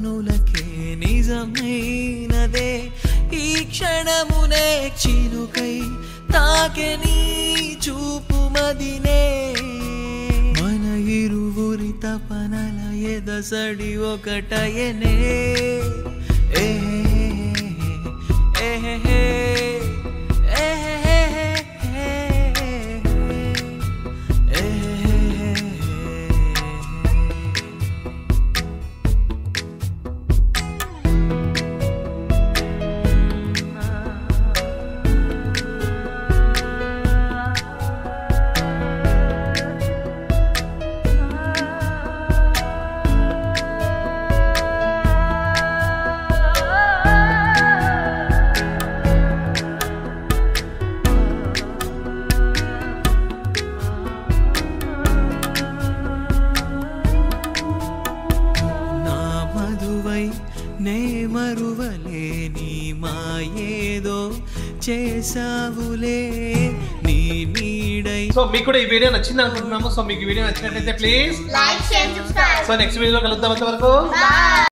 కనులకే నిజమైనదే ఈ క్షణమునే చినుకై తాకె నీ చూపు మదినే మన ఇరువురి తపనల ఎదసడి ఒకటయనే ఏ ఏ ఏ నా మధువై నే మరువలే నీ మాయేదో చేసావులే నీ నీడై సో మీకు కూడా ఈ వీడియో నచ్చింది అనుకుంటున్నాము సో మీకు ఈ వీడియో నచ్చినట్లయితే please Like, share, subscribe. So next వీడియోలో కలుద్దాం అంతవరకు Bye.